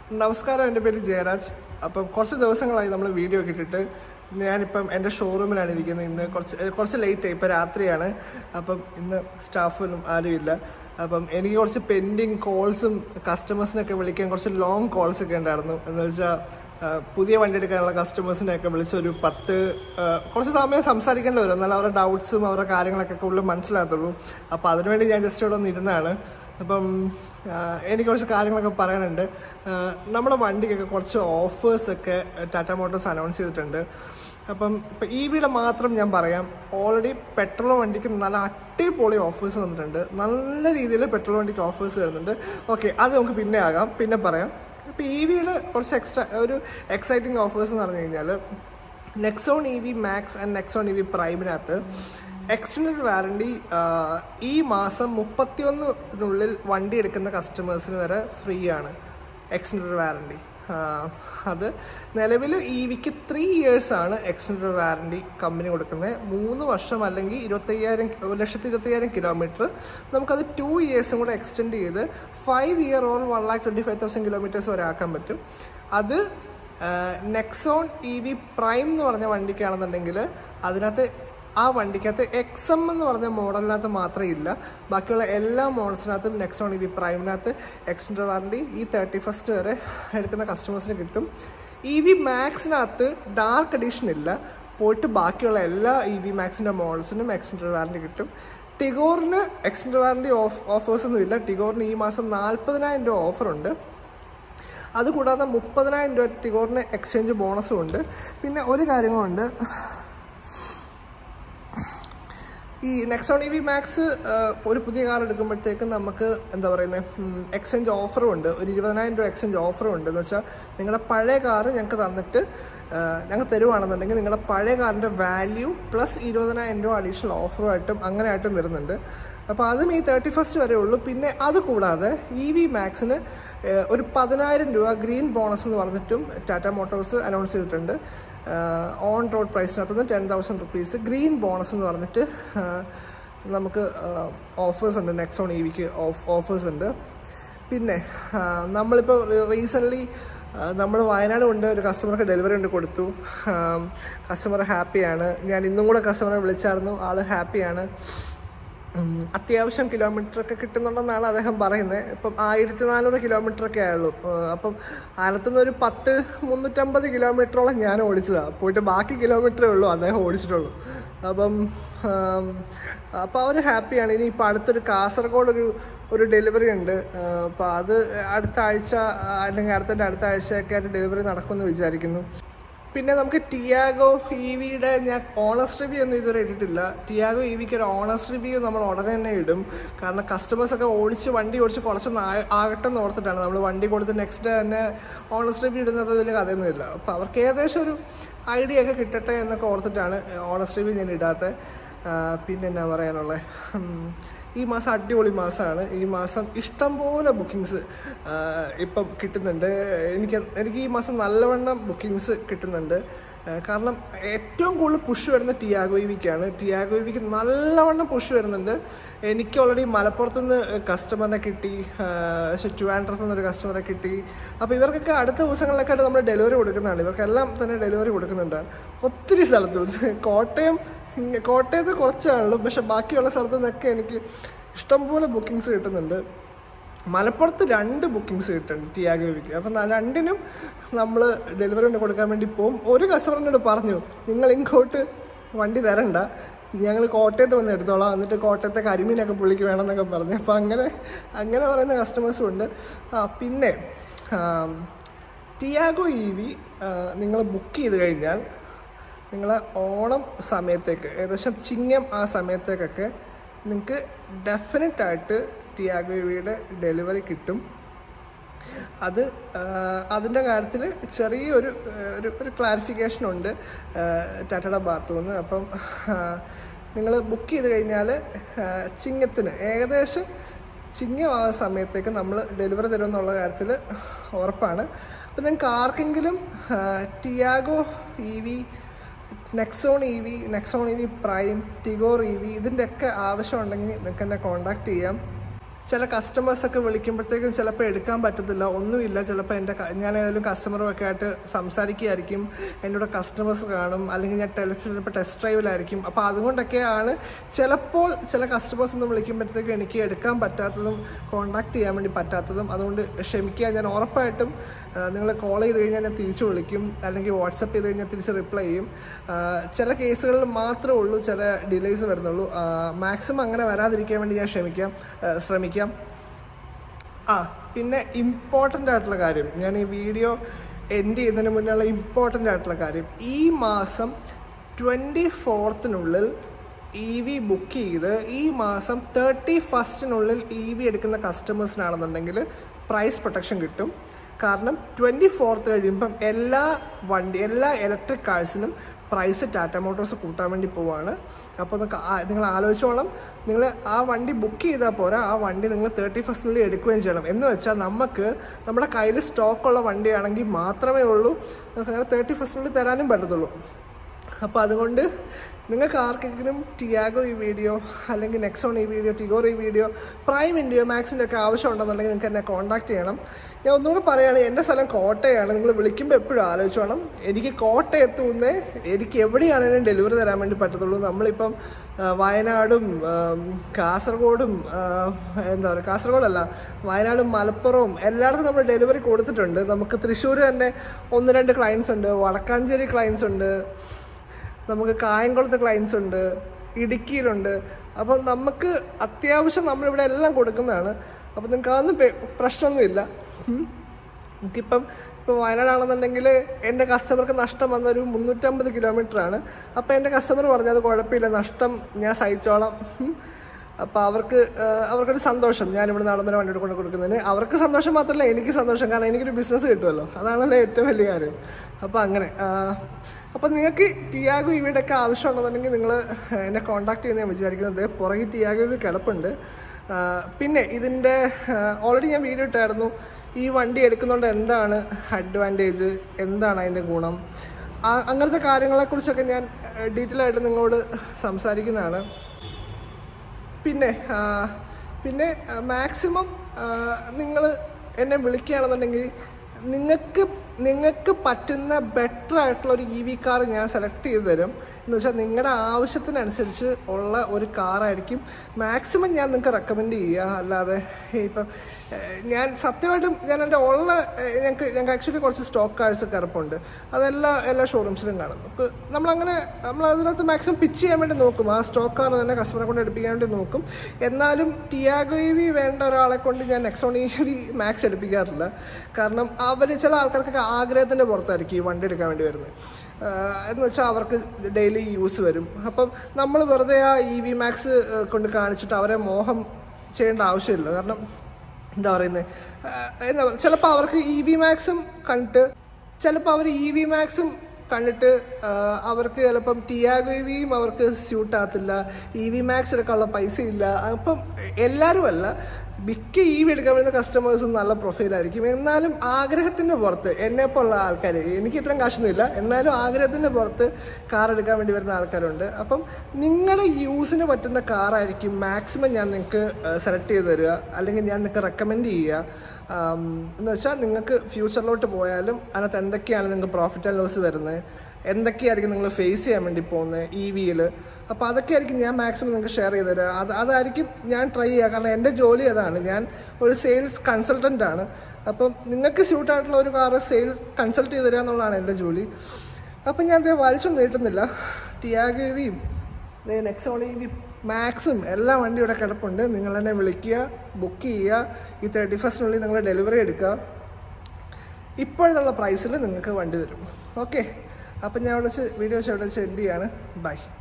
നമസ്കാരം എൻ്റെ പേര് ജയരാജ് അപ്പം കുറച്ച് ദിവസങ്ങളായി നമ്മൾ വീഡിയോ ഒക്കെ ഇട്ടിട്ട് ഞാനിപ്പം എൻ്റെ ഷോറൂമിലാണ് ഇരിക്കുന്നത് ഇന്ന് കുറച്ച് ഏഹ് കുറച്ച് ലേറ്റ് ആയി ഇപ്പം രാത്രിയാണ് അപ്പം ഇന്ന് സ്റ്റാഫൊന്നും ആരുമില്ല അപ്പം എനിക്ക് കുറച്ച് പെൻഡിങ് കോൾസും കസ്റ്റമേഴ്സിനൊക്കെ വിളിക്കാൻ കുറച്ച് ലോങ് കോൾസ് ഒക്കെ ഉണ്ടായിരുന്നു എന്ന് വെച്ചാൽ പുതിയ വണ്ടി എടുക്കാനുള്ള കസ്റ്റമേഴ്സിനെയൊക്കെ വിളിച്ച് ഒരു പത്ത് ആ, കുറച്ച് സമയം സംസാരിക്കേണ്ടി വരും എന്നാൽ അവരുടെ ഡൗട്ട്സും അവരുടെ കാര്യങ്ങളൊക്കെ കൂടുതൽ മനസ്സിലാകത്തുള്ളൂ അപ്പോൾ അതിനുവേണ്ടി ഞാൻ ജസ്റ്റ് ഇവിടെ ഒന്ന് ഇരുന്നാണ് അപ്പം ആ, എനിക്ക് കുറച്ച് കാര്യങ്ങളൊക്കെ പറയാനുണ്ട് ആ, നമ്മുടെ വണ്ടിക്കൊക്കെ കുറച്ച് ഓഫേഴ്സൊക്കെ ടാറ്റ മോട്ടോഴ്സ് അനൗൺസ് ചെയ്തിട്ടുണ്ട് അപ്പം ഇപ്പം ഇ വിയുടെ മാത്രം ഞാൻ പറയാം ഓൾറെഡി പെട്രോൾ വണ്ടിക്ക് നല്ല അടിപൊളി ഓഫേഴ്സ് വന്നിട്ടുണ്ട് നല്ല രീതിയിൽ പെട്രോൾ വണ്ടിക്ക് ഓഫേഴ്സ് വരുന്നുണ്ട് ഓക്കെ അത് നമുക്ക് പിന്നെ ആകാം പിന്നെ പറയാം ഇപ്പം ഇ വിയുടെ കുറച്ച് എക്സ്ട്രാ ഒരു എക്സൈറ്റിംഗ് ഓഫേഴ്സ് എന്ന് പറഞ്ഞു കഴിഞ്ഞാൽ Nexon E V max and Nexon E V പ്രൈമിനകത്ത് എക്സ്റ്റൻഡ് വാറണ്ടി ഈ മാസം മുപ്പത്തിയൊന്നിനുള്ളിൽ വണ്ടി എടുക്കുന്ന കസ്റ്റമേഴ്സിന് വരെ ഫ്രീ ആണ് എക്സ്റ്റൻഡ് വാറണ്ടി അത് നിലവിൽ ഇ വിക്ക് ത്രീ ഇയേഴ്സ് ആണ് എക്സ്റ്റൻഡ് വാറണ്ടി കമ്പനി കൊടുക്കുന്നത് മൂന്ന് വർഷം അല്ലെങ്കിൽ ഇരുപത്തയ്യായിരം ഒരു ലക്ഷത്തി ഇരുപത്തയ്യായിരം കിലോമീറ്റർ നമുക്കത് ടു ഇയേഴ്സും കൂടെ എക്സ്റ്റെൻഡ് ചെയ്ത് five year or one lakh twenty five thousand kilometres വരെ ആക്കാൻ പറ്റും അത് നെക്സോൺ ഇ വി പ്രൈം എന്ന് പറഞ്ഞ വണ്ടിക്കാണെന്നുണ്ടെങ്കിൽ അതിനകത്ത് ആ വണ്ടിക്കകത്ത് എക്സ് എം എന്ന് പറഞ്ഞ മോഡലിനകത്ത് മാത്രമേ ഇല്ല ബാക്കിയുള്ള എല്ലാ മോഡൽസിനകത്തും നെക്സോൺ ഇ വി പ്രൈമിനകത്ത് എക്സ്റ്റൻഡ് വാറണ്ടി ഈ തേർട്ടി ഫസ്റ്റ് വരെ എടുക്കുന്ന കസ്റ്റമേഴ്സിന് കിട്ടും ഇ വി മാക്സിനകത്ത് ഡാർക്ക് എഡിഷൻ ഇല്ല പോയിട്ട് ബാക്കിയുള്ള എല്ലാ ഇ വി മാക്സിൻ്റെ മോഡൽസിനും എക്സ്റ്റൻഡ് വാറണ്ടി കിട്ടും ടിഗോറിന് എക്സ്റ്റൻഡ് വാറണ്ടി ഓഫ് ഓഫേഴ്സ് ഒന്നും ഇല്ല ടിഗോറിന് ഈ മാസം നാൽപ്പതിനായിരം രൂപ ഓഫറുണ്ട് അതുകൂടാതെ മുപ്പതിനായിരം രൂപ ടിഗോറിന് എക്സ്ചേഞ്ച് ബോണസും ഉണ്ട് പിന്നെ ഒരു കാര്യങ്ങളുണ്ട് ഈ നെക്സോൺ ഇ വി മാക്സ് ഒരു പുതിയ കാർ എടുക്കുമ്പോഴത്തേക്കും നമുക്ക് എന്താ പറയുന്നത് എക്സ്ചേഞ്ച് ഓഫറും ഉണ്ട് ഒരു ഇരുപതിനായിരം രൂപ എക്സ്ചേഞ്ച് ഓഫറും ഉണ്ട് എന്ന് വെച്ചാൽ നിങ്ങളുടെ പഴയ കാറ് ഞങ്ങൾക്ക് തന്നിട്ട് ആ, ഞങ്ങൾ തരുവാണെന്നുണ്ടെങ്കിൽ നിങ്ങളുടെ പഴയ കാറിൻ്റെ വാല്യൂ പ്ലസ് ഇരുപതിനായിരം രൂപ അഡീഷണൽ ഓഫറുമായിട്ടും അങ്ങനെ ആയിട്ടും വരുന്നുണ്ട് അപ്പോൾ അതും ഈ തേർട്ടി ഫസ്റ്റ് വരെ ഉള്ളൂ പിന്നെ അത് കൂടാതെ ഇ വി മാക്സിന് ഒരു പതിനായിരം രൂപ ഗ്രീൻ ബോണസ് എന്ന് പറഞ്ഞിട്ടും ടാറ്റ മോട്ടോഴ്സ് അനൗൺസ് ചെയ്തിട്ടുണ്ട് ഓൺ റോഡ് പ്രൈസിനകത്ത് നിന്ന് ten thousand rupees green bonus എന്ന് പറഞ്ഞിട്ട് ആ, നമുക്ക് ഓഫേഴ്സ് ഉണ്ട് നെക്സോൺ ഇ വിക്ക് ഓഫ് ഓഫേഴ്സ് ഉണ്ട് പിന്നെ ആ, നമ്മളിപ്പോൾ റീസെൻ്റ്ലി നമ്മൾ വയനാട് കൊണ്ട് ഒരു കസ്റ്റമർക്ക് ഡെലിവറി കൊണ്ട് കൊടുത്തു കസ്റ്റമർ ഹാപ്പിയാണ് ഞാൻ ഇന്നും കൂടെ കസ്റ്റമറെ വിളിച്ചായിരുന്നു ആൾ ഹാപ്പിയാണ് ഉം, അത്യാവശ്യം കിലോമീറ്റർ ഒക്കെ കിട്ടുന്നുണ്ടെന്നാണ് അദ്ദേഹം പറയുന്നത് ഇപ്പം ആയിരത്തി നാനൂറ് കിലോമീറ്റർ ഒക്കെ ആയുള്ളൂ ഏഹ് അപ്പം അതിനകത്തുനിന്ന് ഒരു പത്ത് മുന്നൂറ്റമ്പത് കിലോമീറ്ററോളം ഞാൻ ഓടിച്ചതാണ് പോയിട്ട് ബാക്കി കിലോമീറ്ററേ ഉള്ളൂ അദ്ദേഹം ഓടിച്ചിട്ടുള്ളൂ അപ്പം ആം, അപ്പോൾ അവർ ഹാപ്പിയാണ് ഇനി ഇപ്പം അടുത്തൊരു കാസർഗോഡ് ഒരു ഒരു ഡെലിവറി ഉണ്ട് ഏഹ് അപ്പോൾ അത് അടുത്ത ആഴ്ച ആ, അല്ലെങ്കിൽ അടുത്തതിൻ്റെ അടുത്ത ആഴ്ചയൊക്കെ ആയിട്ട് ഡെലിവറി നടക്കുമെന്ന് വിചാരിക്കുന്നു പിന്നെ നമുക്ക് ടിയാഗോ ഇ വിയുടെ ഞാൻ ഓണസ് റിവ്യൂ ഒന്നും ഇതുവരെ ഇട്ടിട്ടില്ല ടിയാഗോ ഇ വിക്ക് ഒരു ഓണസ് റിവ്യൂ നമ്മൾ ഉടനെ തന്നെ ഇടും കാരണം കസ്റ്റമേഴ്സ് ഒക്കെ ഓടിച്ച് വണ്ടി ഓടിച്ച് കുറച്ചൊന്ന് ആ- ആകട്ടെ എന്ന് ഓർത്തിട്ടാണ് നമ്മൾ വണ്ടി കൊടുത്ത് നെക്സ്റ്റ് ഡേ തന്നെ ഓണസ് റിവ്യൂ ഇടുന്നത് വലിയ കഥയൊന്നുമില്ല അപ്പോൾ അവർക്ക് ഏകദേശം ഒരു ഐഡിയ ഒക്കെ കിട്ടട്ടെ എന്നൊക്കെ ഓർത്തിട്ടാണ് ഓണസ് റിവ്യൂ ഞാൻ ഇടാത്തത് ആ, പിന്നെ എന്നാ പറയാനുള്ളത് ഈ മാസം അടിപൊളി മാസമാണ് ഈ മാസം ഇഷ്ടംപോലെ ബുക്കിങ്സ് ഇപ്പം കിട്ടുന്നുണ്ട് എനിക്ക് എനിക്ക് ഈ മാസം നല്ലവണ്ണം ബുക്കിങ്സ് കിട്ടുന്നുണ്ട് ആ, കാരണം ഏറ്റവും കൂടുതൽ പുഷ് വരുന്ന ടിയാഗോ വിക്കാണ് ടിയാഗോ വിക്ക് നല്ലവണ്ണം പുഷ് വരുന്നുണ്ട് എനിക്ക് ഓൾറെഡി മലപ്പുറത്തുനിന്ന് കസ്റ്റമറിനെ കിട്ടി ട്രിവാൻഡ്രത്ത് നിന്നൊരു കസ്റ്റമറെ കിട്ടി അപ്പോൾ ഇവർക്കൊക്കെ അടുത്ത ദിവസങ്ങളിലൊക്കെ ആയിട്ട് നമ്മൾ ഡെലിവറി കൊടുക്കുന്നതാണ് ഇവർക്കെല്ലാം തന്നെ ഡെലിവറി കൊടുക്കുന്നുണ്ട് ഒത്തിരി സ്ഥലത്തുണ്ട് കോട്ടയം ഇങ്ങ- കോട്ടയത്ത് കുറച്ചാണല്ലോ പക്ഷെ ബാക്കിയുള്ള സ്ഥലത്തു നിന്നൊക്കെ എനിക്ക് ഇഷ്ടംപോലെ ബുക്കിങ്സ് കിട്ടുന്നുണ്ട് മലപ്പുറത്ത് രണ്ട് ബുക്കിങ്സ് കിട്ടുന്നുണ്ട് ടിയാഗോവിക്ക് അപ്പം ന- രണ്ടിനും നമ്മൾ ഡെലിവറി കൊണ്ട് കൊടുക്കാൻ വേണ്ടി പോകും ഒരു കസ്റ്റമറിനോട് പറഞ്ഞു നിങ്ങൾ ഇങ്ങോട്ട് വണ്ടി തരണ്ട ഞങ്ങൾ കോട്ടയത്ത് വന്ന് എടുത്തോളാം എന്നിട്ട് കോട്ടയത്തെ കരിമീനൊക്കെ പുള്ളിക്ക് വേണമെന്നൊക്കെ പറഞ്ഞു അപ്പം അങ്ങനെ അങ്ങനെ പറയുന്ന കസ്റ്റമേഴ്സും ഉണ്ട് ആ പിന്നെ ആം, ടിയാഗോ ഇ വി നിങ്ങൾ ബുക്ക് ചെയ്ത് കഴിഞ്ഞാൽ നിങ്ങൾ ഓണം സമയത്തേക്ക് ഏകദേശം ചിങ്ങം ആ സമയത്തേക്കൊക്കെ നിങ്ങൾക്ക് ഡെഫിനറ്റ് ആയിട്ട് ടിയാഗോ വിയുടെ ഡെലിവറി കിട്ടും അത് ആ, അതിൻ്റെ കാര്യത്തിൽ ചെറിയൊരു ആ, ഒരു ഒരു ക്ലാരിഫിക്കേഷൻ ഉണ്ട് ആ, ടാറ്റയുടെ ഭാഗത്തു നിന്ന് അപ്പം നിങ്ങൾ ബുക്ക് ചെയ്ത് കഴിഞ്ഞാൽ ആ, ചിങ്ങത്തിന് ഏകദേശം ചിങ്ങം ആ സമയത്തേക്ക് നമ്മൾ ഡെലിവറി തരുമെന്നുള്ള കാര്യത്തിൽ ഉറപ്പാണ് അപ്പം നിങ്ങൾക്ക് ആർക്കെങ്കിലും ആ, Tiago E V Nexon E V Nexon E V prime Tigor E V ഇതിൻ്റെയൊക്കെ ആവശ്യമുണ്ടെങ്കിൽ നിങ്ങൾക്ക് എന്നെ കോൺടാക്ട് ചെയ്യാം ചില കസ്റ്റമേഴ്സൊക്കെ വിളിക്കുമ്പോഴത്തേക്കും ചിലപ്പോൾ എടുക്കാൻ പറ്റത്തില്ല ഒന്നുമില്ല ചിലപ്പോൾ എൻ്റെ ക- ഞാൻ ഏതെങ്കിലും കസ്റ്റമറുമൊക്കെ ആയിട്ട് സംസാരിക്കുകയായിരിക്കും എൻ്റെ കൂടെ കസ്റ്റമേഴ്സ് കാണും അല്ലെങ്കിൽ ഞാൻ ടെലിഫോൺ ചിലപ്പോൾ ടെസ്റ്റ് ഡ്രൈവിലായിരിക്കും അപ്പോൾ അതുകൊണ്ടൊക്കെയാണ് ചിലപ്പോൾ ചില കസ്റ്റമേഴ്സ് ഒന്ന് വിളിക്കുമ്പോഴത്തേക്കും എനിക്ക് എടുക്കാൻ പറ്റാത്തതും കോൺടാക്ട് ചെയ്യാൻ വേണ്ടി പറ്റാത്തതും അതുകൊണ്ട് ക്ഷമിക്കുക ഞാൻ ഉറപ്പായിട്ടും നിങ്ങൾ കോൾ ചെയ്ത് കഴിഞ്ഞാൽ ഞാൻ തിരിച്ച് വിളിക്കും അല്ലെങ്കിൽ വാട്സപ്പ് ചെയ്ത് കഴിഞ്ഞാൽ തിരിച്ച് റിപ്ലൈ ചെയ്യും ആ, ചില കേസുകളിൽ മാത്രമേ ഉള്ളൂ ചില ഡിലേസ് വരുന്നുള്ളൂ മാക്സിമം അങ്ങനെ വരാതിരിക്കാൻ വേണ്ടി ഞാൻ ക്ഷമിക്കാം ആ, ശ്രമിക്കാം ആ പിന്നെ ഇമ്പോർട്ടൻ്റ് ആയിട്ടുള്ള കാര്യം ഞാൻ ഈ വീഡിയോ എൻഡ് ചെയ്യുന്നതിന് മുന്നുള്ള ഇമ്പോർട്ടൻ്റ് ആയിട്ടുള്ള കാര്യം ഈ മാസം ട്വൻറ്റി ഫോർത്തിനുള്ളിൽ ഇ വി ബുക്ക് ചെയ്ത് ഈ മാസം തേർട്ടി ഫസ്റ്റിനുള്ളിൽ ഇ വി എടുക്കുന്ന കസ്റ്റമേഴ്സിനാണെന്നുണ്ടെങ്കിൽ പ്രൈസ് പ്രൊട്ടക്ഷൻ കിട്ടും കാരണം ട്വൻറ്റി ഫോർത്ത് കഴിയുമ്പം എല്ലാ വണ്ടി എല്ലാ ഇലക്ട്രിക് കാഴ്സിനും പ്രൈസ് ടാറ്റ മോട്ടോഴ്സ് കൂട്ടാൻ വേണ്ടി പോവാണ് അപ്പോൾ നിങ്ങൾക്ക് ആ- നിങ്ങൾ ആലോചിച്ചോളം നിങ്ങൾ ആ വണ്ടി ബുക്ക് ചെയ്താൽ പോരാ ആ വണ്ടി നിങ്ങൾ തേർട്ടി ഫസ്റ്റിനുള്ളിൽ എടുക്കുകയും ചെയ്യണം എന്ന് വെച്ചാൽ നമുക്ക് നമ്മുടെ കയ്യിൽ സ്റ്റോക്കുള്ള വണ്ടിയാണെങ്കിൽ മാത്രമേ ഉള്ളൂ നമുക്ക് തേർട്ടി ഫസ്റ്റിനുള്ളിൽ തരാനും പറ്റത്തുള്ളൂ അപ്പോൾ അതുകൊണ്ട് നിങ്ങൾക്ക് ആർക്കെങ്കിലും ടിയാഗോ ഈ വീഡിയോ അല്ലെങ്കിൽ നെക്സോൺ ഈ വീഡിയോ ടിഗോർ ഈ വീഡിയോ പ്രൈം ഇന്ത്യ മാക്സിൻ്റെ ഒക്കെ ആവശ്യമുണ്ടെന്നുണ്ടെങ്കിൽ നിങ്ങൾക്ക് എന്നെ കോൺടാക്ട് ചെയ്യണം ഞാൻ ഒന്നുകൂടെ പറയുകയാണ് എൻ്റെ സ്ഥലം കോട്ടയാണ് നിങ്ങൾ വിളിക്കുമ്പോൾ എപ്പോഴും ആലോചിച്ച് വേണം എനിക്ക് കോട്ടയത്ത് നിന്ന് എനിക്ക് എവിടെയാണെങ്കിലും ഡെലിവറി തരാൻ വേണ്ടി പറ്റത്തുള്ളൂ നമ്മളിപ്പം ആ, വയനാടും ആം, കാസർഗോഡും ആ, എന്താ പറയുക കാസർഗോഡല്ല വയനാടും മലപ്പുറവും എല്ലായിടത്തും നമ്മൾ ഡെലിവറി കൊടുത്തിട്ടുണ്ട് നമുക്ക് തൃശ്ശൂർ തന്നെ ഒന്ന് രണ്ട് ക്ലയൻസ് ഉണ്ട് വടക്കാഞ്ചേരി ക്ലയൻസ് ഉണ്ട് നമുക്ക് കായംകുളത്ത് ക്ലയൻസ് ഉണ്ട് ഇടുക്കിയിലുണ്ട് അപ്പം നമുക്ക് അത്യാവശ്യം നമ്മളിവിടെ എല്ലാം കൊടുക്കുന്നതാണ് അപ്പം നിങ്ങൾക്ക് അതൊന്നും പേ- പ്രശ്നമൊന്നുമില്ല ഉം. നമുക്കിപ്പം ഇപ്പോൾ വയനാടാണെന്നുണ്ടെങ്കിൽ എൻ്റെ കസ്റ്റമർക്ക് നഷ്ടം വന്നൊരു മുന്നൂറ്റമ്പത് കിലോമീറ്റർ ആണ് അപ്പോൾ എൻ്റെ കസ്റ്റമർ പറഞ്ഞു അത് കുഴപ്പമില്ല നഷ്ടം ഞാൻ സഹിച്ചോളാം ഉം. അപ്പോൾ അവർക്ക് ആ, അവർക്കൊരു സന്തോഷം ഞാൻ ഇവിടെ നടന്നൊരു വണ്ടി കൊണ്ട് കൊടുക്കുന്നതിന് അവർക്ക് സന്തോഷം മാത്രമല്ല എനിക്ക് സന്തോഷം കാരണം എനിക്കൊരു ബിസിനസ് കിട്ടുമല്ലോ അതാണല്ലോ ഏറ്റവും വലിയ കാര്യം അപ്പോൾ അങ്ങനെ ആ, അപ്പോൾ നിങ്ങൾക്ക് ടിയാഗോ ഇവയുടെയൊക്കെ ആവശ്യമുണ്ടെന്നുണ്ടെങ്കിൽ നിങ്ങൾ എന്നെ കോൺടാക്ട് ചെയ്യുന്ന ഞാൻ വിചാരിക്കുന്നത് പുറകിൽ ടിയാഗോ ഇവ കിടപ്പുണ്ട് ആ, പിന്നെ ഇതിൻ്റെ ഓൾറെഡി ഞാൻ വീഡിയോ ഇട്ടായിരുന്നു ഈ വണ്ടി എടുക്കുന്നതുകൊണ്ട് എന്താണ് അഡ്വാൻറ്റേജ് എന്താണ് അതിൻ്റെ ഗുണം ആ- അങ്ങനത്തെ കാര്യങ്ങളെക്കുറിച്ചൊക്കെ ഞാൻ ഡീറ്റെയിൽ ആയിട്ട് നിങ്ങളോട് സംസാരിക്കുന്നതാണ് പിന്നെ ആ, പിന്നെ മാക്സിമം നിങ്ങൾ എന്നെ വിളിക്കുകയാണെന്നുണ്ടെങ്കിൽ നിങ്ങൾക്ക് നിങ്ങൾക്ക് പറ്റുന്ന ബെറ്റർ ആയിട്ടുള്ള ഒരു ഇ വി കാർ ഞാൻ സെലക്ട് ചെയ്ത് തരും എന്ന് വെച്ചാൽ നിങ്ങളുടെ ആവശ്യത്തിനനുസരിച്ച് ഉള്ള ഒരു കാറായിരിക്കും മാക്സിമം ഞാൻ നിങ്ങൾക്ക് റെക്കമെൻഡ് ചെയ്യുക അല്ലാതെ ഇപ്പം ഏഹ്, ഞാൻ സത്യമായിട്ടും ഞാൻ എൻ്റെ ഉള്ള ഏഹ്, ഞങ്ങൾക്ക് ഞങ്ങൾക്ക് ആക്ച്വലി കുറച്ച് സ്റ്റോക്ക് കാഴ്ച കിടപ്പുണ്ട് അതെല്ലാം എല്ലാ ഷോറൂംസിലും കാണും അപ്പോൾ നമ്മളങ്ങനെ നമ്മൾ അതിനകത്ത് മാക്സിമം പിച്ച് ചെയ്യാൻ വേണ്ടി നോക്കും ആ സ്റ്റോക്ക് കാർ തന്നെ കസ്റ്റമറെ കൊണ്ട് എടുപ്പിക്കാൻ വേണ്ടി നോക്കും എന്നാലും ടിയാഗോ ഇ വി വേണ്ട ഒരാളെ കൊണ്ട് ഞാൻ നെക്സോൺ ഇ വി മാക്സ് എടുപ്പിക്കാറില്ല കാരണം അവർ ചില ആൾക്കാർക്കൊക്കെ ആഗ്രഹത്തിൻ്റെ പുറത്തായിരിക്കും ഈ വണ്ടി എടുക്കാൻ വേണ്ടി വരുന്നത് ആഹ് എന്ന് വെച്ചാൽ അവർക്ക് ഡെയിലി യൂസ് വരും അപ്പം നമ്മൾ വെറുതെ ആ ഇ വി മാക്സ് കൊണ്ട് കാണിച്ചിട്ട് അവരെ മോഹം ചെയ്യേണ്ട ആവശ്യമില്ല കാരണം എന്താ പറയുന്നത് എന്താ പറയുക ചിലപ്പോൾ അവർക്ക് ഇ വി മാക്സും കണ്ടിട്ട് ചിലപ്പോൾ അവർ ഇ വി മാക്സും കണ്ടിട്ട് ആ, അവർക്ക് ചിലപ്പം ടിയാഗോ ഇ വിയും അവർക്ക് സ്യൂട്ട് ആകത്തില്ല ഇ വി മാക്സ് എടുക്കാനുള്ള പൈസ ഇല്ല അപ്പം എല്ലാവരും അല്ല മിക്ക ഇ വി എടുക്കാൻ വരുന്ന കസ്റ്റമേഴ്സും നല്ല പ്രൊഫൈലായിരിക്കും എന്നാലും ആഗ്രഹത്തിൻ്റെ പുറത്ത് എന്നെപ്പോലുള്ള ആൾക്കാർ എനിക്ക് ഇത്രയും കാശൊന്നുമില്ല എന്നാലും ആഗ്രഹത്തിൻ്റെ പുറത്ത് കാർ എടുക്കാൻ വേണ്ടി വരുന്ന ആൾക്കാരുണ്ട് അപ്പം നിങ്ങളുടെ യൂസിന് പറ്റുന്ന കാറായിരിക്കും മാക്സിമം ഞാൻ നിങ്ങൾക്ക് സെലക്ട് ചെയ്ത് തരിക അല്ലെങ്കിൽ ഞാൻ നിങ്ങൾക്ക് റെക്കമെൻഡ് ചെയ്യുക ആം, എന്ന് വെച്ചാൽ നിങ്ങൾക്ക് ഫ്യൂച്ചറിലോട്ട് പോയാലും അതിനകത്ത് എന്തൊക്കെയാണ് നിങ്ങൾക്ക് പ്രോഫിറ്റ് ആൻഡ് ലോസ് വരുന്നത് എന്തൊക്കെയായിരിക്കും നിങ്ങൾ ഫേസ് ചെയ്യാൻ വേണ്ടി പോകുന്നത് ഇ വിയിൽ അപ്പോൾ അതൊക്കെ ആയിരിക്കും ഞാൻ മാക്സിമം നിങ്ങൾക്ക് ഷെയർ ചെയ്ത് തരാം അത് അതായിരിക്കും ഞാൻ ട്രൈ ചെയ്യുക കാരണം എൻ്റെ ജോലി അതാണ് ഞാൻ ഒരു സെയിൽസ് കൺസൾട്ടൻ്റ് ആണ് അപ്പം നിങ്ങൾക്ക് സ്യൂട്ട് ആയിട്ടുള്ള ഒരു കാറ് സെയിൽസ് കൺസൾട്ട് ചെയ്ത് തരിക എന്നുള്ളതാണ് എൻ്റെ ജോലി അപ്പം ഞാൻ ഇത് വലിച്ചൊന്നും നീട്ടുന്നില്ല ടിയാഗവിയും നെക്സോൺ ഈ മാക്സും എല്ലാ വണ്ടി ഇവിടെ കിടപ്പുണ്ട് നിങ്ങൾ എന്നെ വിളിക്കുക ബുക്ക് ചെയ്യുക ഈ തേർട്ടി ഫസ്റ്റിനുള്ളിൽ നിങ്ങൾ ഡെലിവറി എടുക്കുക ഇപ്പോഴുള്ള പ്രൈസിൽ നിങ്ങൾക്ക് വണ്ടി തരും ഓക്കെ അപ്പം ഞാൻ ഇവിടെ വെച്ച് വീഡിയോസ് ഇവിടെ വെച്ച് എൻഡ് ചെയ്യാണ് ബൈ